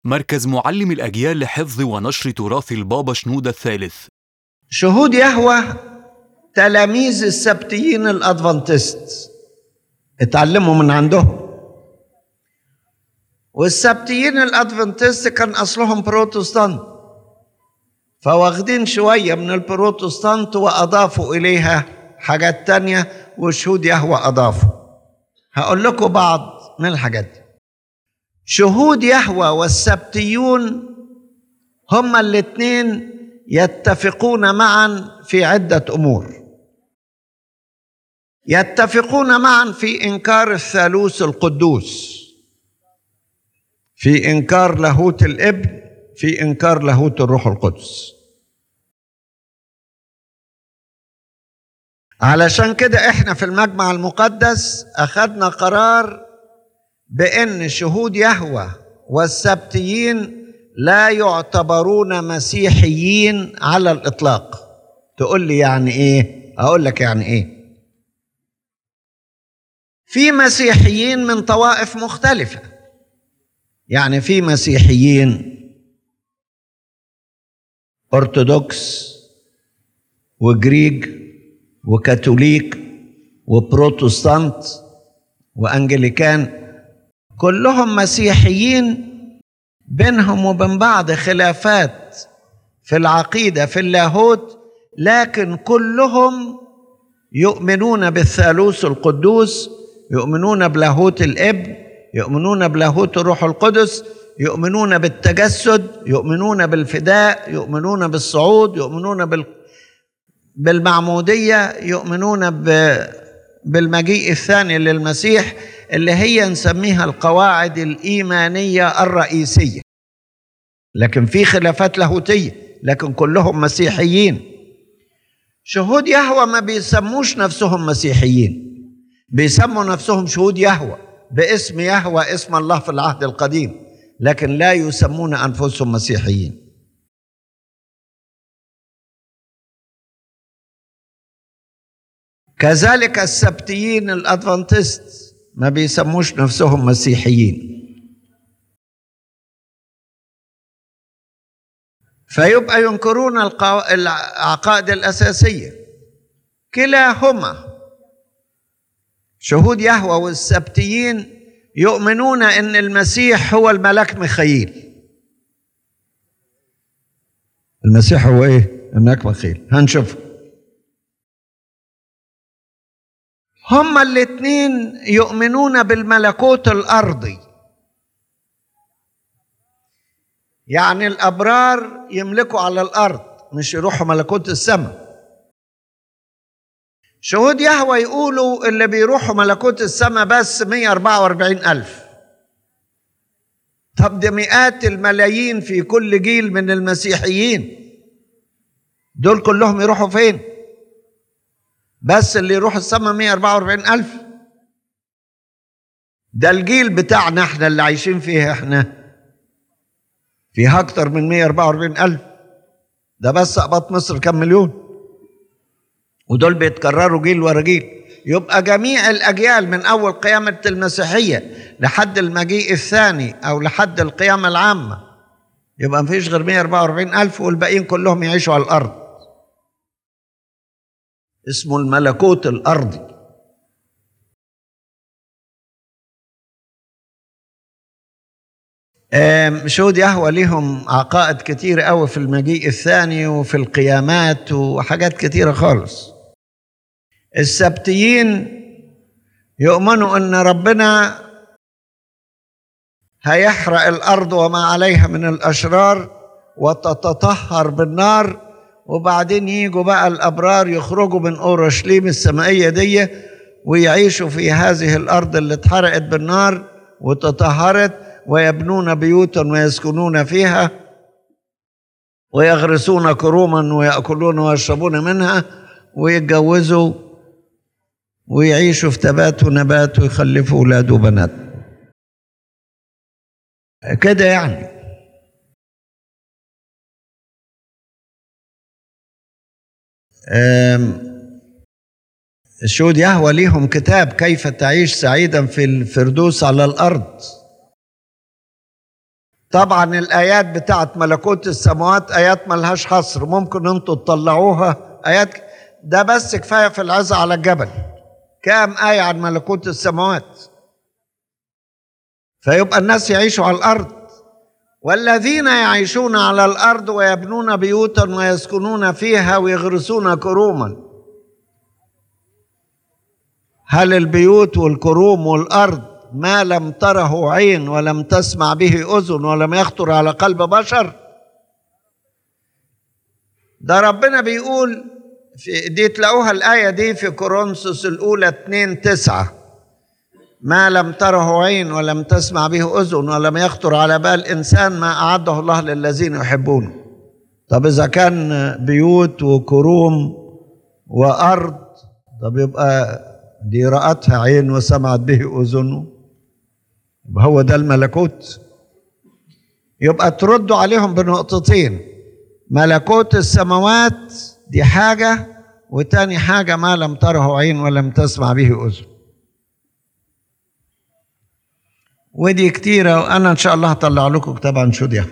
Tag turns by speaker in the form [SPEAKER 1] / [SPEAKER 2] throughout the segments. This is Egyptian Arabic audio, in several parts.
[SPEAKER 1] مركز معلم الأجيال لحفظ ونشر تراث البابا شنودة الثالث
[SPEAKER 2] شهود يهوه تلاميذ السبتيين الادفانتست اتعلموا من عندهم والسبتيين الادفانتست كان اصلهم بروتستانت فواخدين شويه من البروتستانت واضافوا اليها حاجات تانية وشهود يهوه اضافوا هقول لكم بعض من الحاجات دي شهود يهوه والسبتيون هما الاثنين يتفقون معا في عده امور يتفقون معا في انكار الثالوث القدوس في انكار لاهوت الابن في انكار لاهوت الروح القدس علشان كده احنا في المجمع المقدس اخذنا قرار بان شهود يهوه والسبتيين لا يعتبرون مسيحيين على الاطلاق تقول لي يعني ايه اقول لك يعني ايه في مسيحيين من طوائف مختلفه يعني في مسيحيين ارثوذكس وجريج وكاثوليك وبروتستانت وانجليكان كلهم مسيحيين بينهم وبين بعض خلافات في العقيده في اللاهوت لكن كلهم يؤمنون بالثالوث القدوس يؤمنون بلاهوت الابن يؤمنون بلاهوت الروح القدس يؤمنون بالتجسد يؤمنون بالفداء يؤمنون بالصعود يؤمنون بال بالمعموديه يؤمنون ب... بالمجيء الثاني للمسيح اللي هي نسميها القواعد الايمانيه الرئيسيه لكن في خلافات لاهوتيه لكن كلهم مسيحيين شهود يهوه ما بيسموش نفسهم مسيحيين بيسموا نفسهم شهود يهوه باسم يهوه اسم الله في العهد القديم لكن لا يسمون انفسهم مسيحيين كذلك السبتيين الادفانتست ما بيسموش نفسهم مسيحيين فيبقى ينكرون القو... العقائد الاساسيه كلاهما شهود يهوه والسبتيين يؤمنون ان المسيح هو الملاك ميخائيل المسيح هو ايه الملاك ميخائيل هنشوف هما الاثنين يؤمنون بالملكوت الارضي يعني الابرار يملكوا على الارض مش يروحوا ملكوت السماء شهود يهوى يقولوا اللي بيروحوا ملكوت السماء بس 144 ألف طب ده مئات الملايين في كل جيل من المسيحيين دول كلهم يروحوا فين بس اللي يروح السماء 144 ألف ده الجيل بتاعنا احنا اللي عايشين فيه احنا فيها أكتر من 144 ألف ده بس أقباط مصر كم مليون ودول بيتكرروا جيل ورا جيل يبقى جميع الأجيال من أول قيامة المسيحية لحد المجيء الثاني أو لحد القيامة العامة يبقى مفيش غير 144 ألف والباقيين كلهم يعيشوا على الأرض اسمه الملكوت الأرضي شهود يهوى ليهم عقائد كتير قوي في المجيء الثاني وفي القيامات وحاجات كتيرة خالص السبتيين يؤمنوا ان ربنا هيحرق الارض وما عليها من الاشرار وتتطهر بالنار وبعدين يجوا بقى الابرار يخرجوا من اورشليم السمائيه دي ويعيشوا في هذه الارض اللي اتحرقت بالنار وتطهرت ويبنون بيوتا ويسكنون فيها ويغرسون كروما ويأكلون ويشربون منها ويتجوزوا ويعيشوا في تبات ونبات ويخلفوا أولاد وبنات كده يعني الشهود يهوى ليهم كتاب كيف تعيش سعيدا في الفردوس على الأرض طبعا الآيات بتاعت ملكوت السماوات آيات ملهاش حصر ممكن انتوا تطلعوها آيات ده بس كفاية في العزة على الجبل كام آية عن ملكوت السماوات فيبقى الناس يعيشوا على الأرض والذين يعيشون على الأرض ويبنون بيوتا ويسكنون فيها ويغرسون كروما هل البيوت والكروم والأرض ما لم تره عين ولم تسمع به أذن ولم يخطر على قلب بشر ده ربنا بيقول في دي تلاقوها الآية دي في كورنثوس الأولى 2 9 ما لم تره عين ولم تسمع به أذن ولم يخطر على بال إنسان ما أعده الله للذين يحبونه طب إذا كان بيوت وكروم وأرض طب يبقى دي رأتها عين وسمعت به أذن هو ده الملكوت يبقى تردوا عليهم بنقطتين ملكوت السماوات دي حاجة وتاني حاجة ما لم تره عين ولم تسمع به أذن ودي كتيرة وأنا إن شاء الله هطلع لكم كتاب عن شدية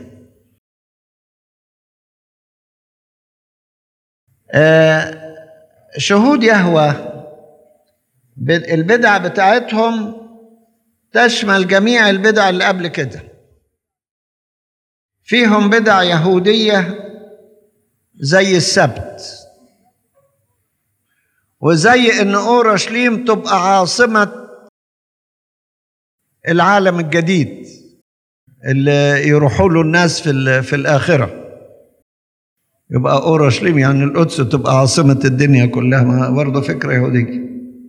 [SPEAKER 2] آه شهود يهوه البدع بتاعتهم تشمل جميع البدع اللي قبل كده فيهم بدع يهودية زي السبت وزي ان اورشليم تبقى عاصمة العالم الجديد اللي يروحوا له الناس في في الآخرة يبقى اورشليم يعني القدس تبقى عاصمة الدنيا كلها برضه فكرة يهودية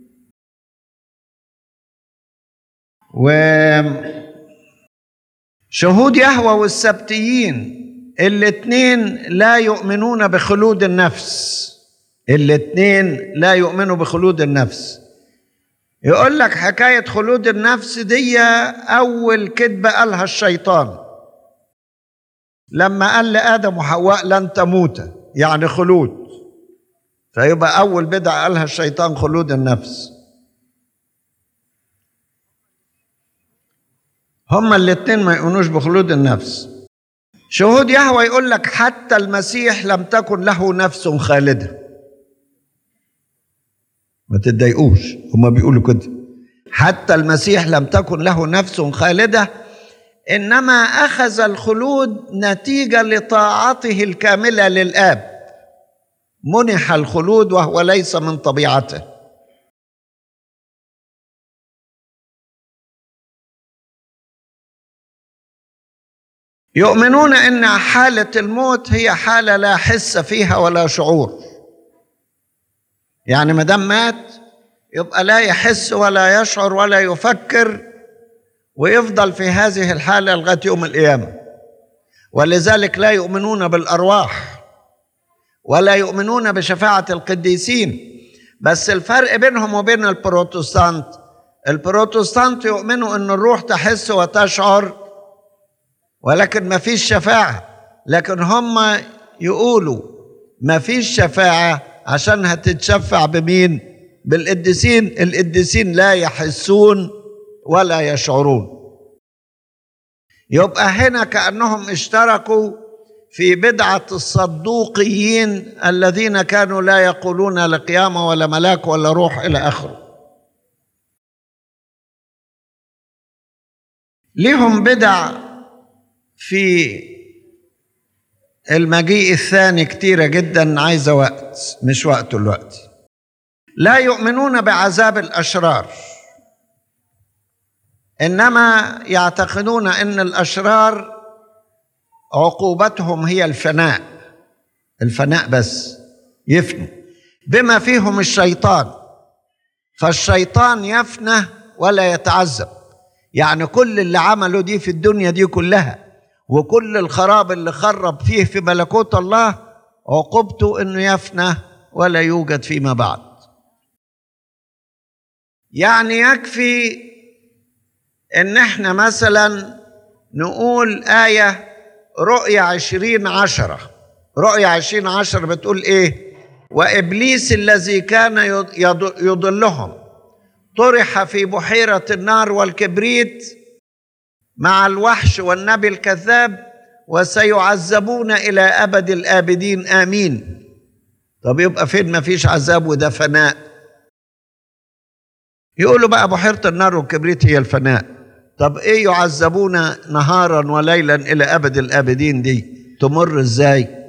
[SPEAKER 2] وشهود يهوى والسبتيين الاثنين لا يؤمنون بخلود النفس الاثنين لا يؤمنوا بخلود النفس يقول لك حكاية خلود النفس دي أول كذبة قالها الشيطان لما قال لآدم وحواء لن تموت يعني خلود فيبقى أول بدعة قالها الشيطان خلود النفس هما الاثنين ما يؤمنوش بخلود النفس شهود يهوى يقول لك حتى المسيح لم تكن له نفس خالده ما تتضايقوش هما بيقولوا كده حتى المسيح لم تكن له نفس خالده انما اخذ الخلود نتيجه لطاعته الكامله للاب منح الخلود وهو ليس من طبيعته يؤمنون ان حاله الموت هي حاله لا حس فيها ولا شعور يعني ما دام مات يبقى لا يحس ولا يشعر ولا يفكر ويفضل في هذه الحاله لغايه يوم القيامه ولذلك لا يؤمنون بالارواح ولا يؤمنون بشفاعه القديسين بس الفرق بينهم وبين البروتستانت البروتستانت يؤمنوا ان الروح تحس وتشعر ولكن ما فيش شفاعة لكن هم يقولوا ما فيش شفاعة عشان هتتشفع بمين بالقديسين القديسين لا يحسون ولا يشعرون يبقى هنا كأنهم اشتركوا في بدعة الصدوقيين الذين كانوا لا يقولون لا قيامة ولا ملاك ولا روح إلى آخره لهم بدع في المجيء الثاني كتيرة جدا عايزة وقت مش وقته الوقت لا يؤمنون بعذاب الأشرار إنما يعتقدون أن الأشرار عقوبتهم هي الفناء الفناء بس يفنوا بما فيهم الشيطان فالشيطان يفنى ولا يتعذب يعني كل اللي عمله دي في الدنيا دي كلها وكل الخراب اللي خرب فيه في ملكوت الله عقوبته انه يفنى ولا يوجد فيما بعد يعني يكفي ان احنا مثلا نقول آية رؤية عشرين عشرة رؤية عشرين عشرة بتقول ايه وإبليس الذي كان يضلهم طرح في بحيرة النار والكبريت مع الوحش والنبي الكذاب وسيعذبون الى ابد الابدين امين طب يبقى فين ما فيش عذاب وده فناء يقولوا بقى بحيره النار والكبريت هي الفناء طب ايه يعذبون نهارا وليلا الى ابد الابدين دي تمر ازاي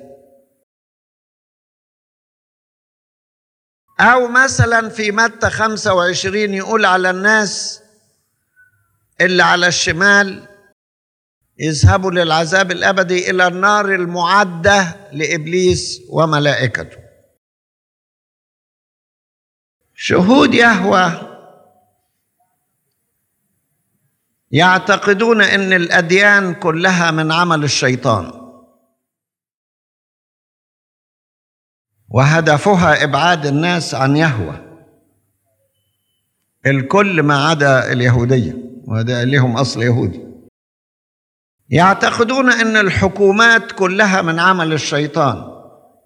[SPEAKER 2] او مثلا في متى 25 يقول على الناس اللي على الشمال يذهبوا للعذاب الابدي الى النار المعده لابليس وملائكته شهود يهوه يعتقدون ان الاديان كلها من عمل الشيطان وهدفها ابعاد الناس عن يهوه الكل ما عدا اليهوديه وده لهم اصل يهودي يعتقدون ان الحكومات كلها من عمل الشيطان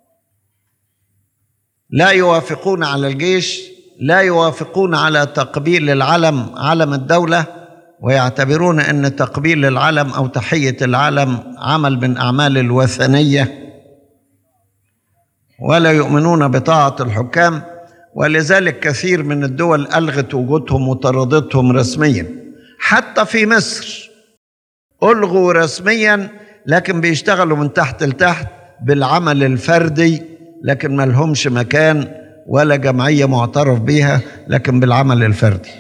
[SPEAKER 2] لا يوافقون على الجيش لا يوافقون على تقبيل العلم علم الدوله ويعتبرون ان تقبيل العلم او تحيه العلم عمل من اعمال الوثنيه ولا يؤمنون بطاعه الحكام ولذلك كثير من الدول الغت وجودهم وطردتهم رسميا حتى في مصر الغوا رسميا لكن بيشتغلوا من تحت لتحت بالعمل الفردي لكن ما لهمش مكان ولا جمعيه معترف بيها لكن بالعمل الفردي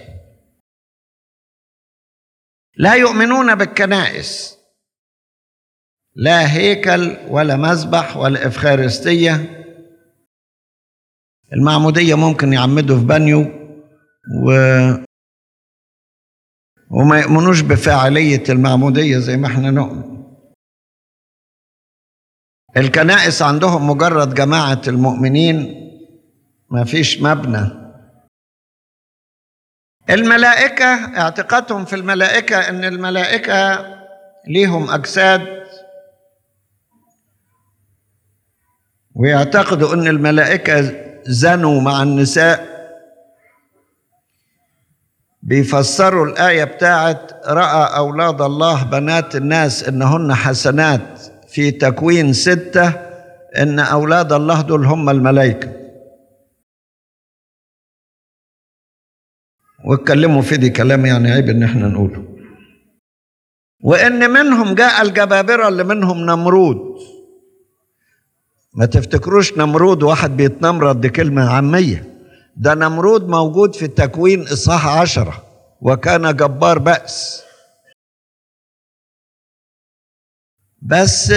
[SPEAKER 2] لا يؤمنون بالكنائس لا هيكل ولا مذبح ولا افخارستيه المعموديه ممكن يعمدوا في بانيو و وما يؤمنوش بفاعليه المعموديه زي ما احنا نؤمن الكنائس عندهم مجرد جماعه المؤمنين ما فيش مبنى الملائكة اعتقادهم في الملائكة ان الملائكة ليهم اجساد ويعتقدوا ان الملائكة زنوا مع النساء بيفسروا الآية بتاعت رأى أولاد الله بنات الناس إنهن حسنات في تكوين ستة إن أولاد الله دول هم الملائكة واتكلموا في دي كلام يعني عيب ان احنا نقوله وان منهم جاء الجبابره اللي منهم نمرود ما تفتكروش نمرود واحد بيتنمرد دي كلمه عاميه ده نمرود موجود في التكوين اصحاح عشرة وكان جبار بأس بس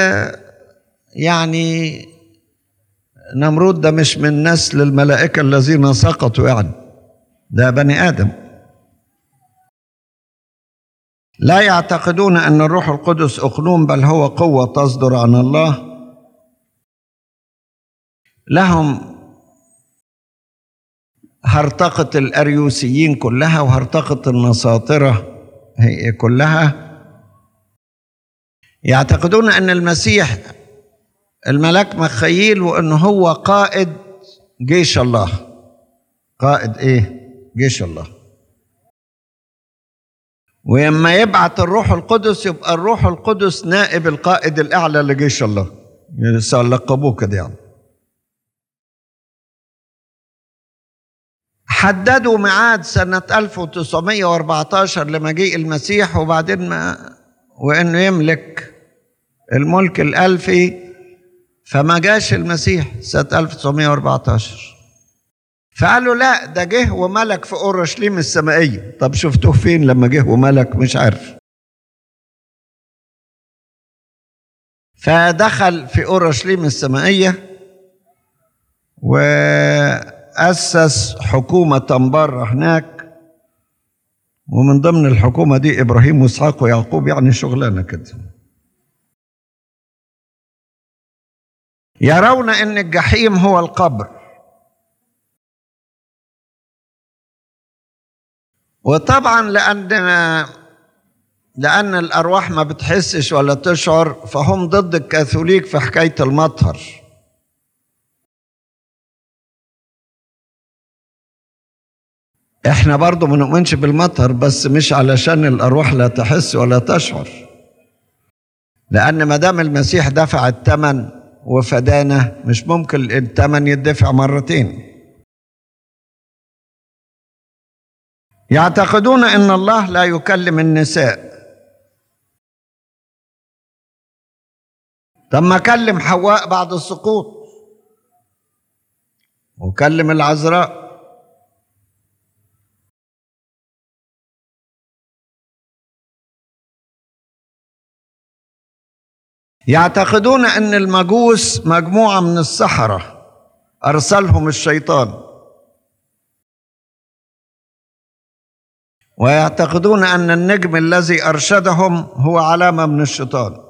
[SPEAKER 2] يعني نمرود ده مش من نسل الملائكة الذين سقطوا يعني ده بني ادم لا يعتقدون ان الروح القدس اقنوم بل هو قوه تصدر عن الله لهم هرطقه الاريوسيين كلها وهرطقه النساطره هي كلها يعتقدون ان المسيح الملاك مخيل وانه هو قائد جيش الله قائد ايه جيش الله ولما يبعت الروح القدس يبقى الروح القدس نائب القائد الاعلى لجيش الله يعني لقبوه كده يعني حددوا ميعاد سنة 1914 لمجيء المسيح وبعدين ما وإنه يملك الملك الألفي فما جاش المسيح سنة 1914 فقالوا لا ده جه وملك في اورشليم السمائيه طب شفتوه فين لما جه وملك مش عارف فدخل في اورشليم السمائيه واسس حكومه بره هناك ومن ضمن الحكومه دي ابراهيم واسحاق ويعقوب يعني شغلانه كده يرون ان الجحيم هو القبر وطبعا لان لان الارواح ما بتحسش ولا تشعر فهم ضد الكاثوليك في حكايه المطهر احنا برضو ما نؤمنش بالمطر بس مش علشان الارواح لا تحس ولا تشعر لان ما دام المسيح دفع الثمن وفدانا مش ممكن الثمن يدفع مرتين يعتقدون ان الله لا يكلم النساء طب ما كلم حواء بعد السقوط وكلم العذراء يعتقدون ان المجوس مجموعه من السحره ارسلهم الشيطان ويعتقدون ان النجم الذي ارشدهم هو علامه من الشيطان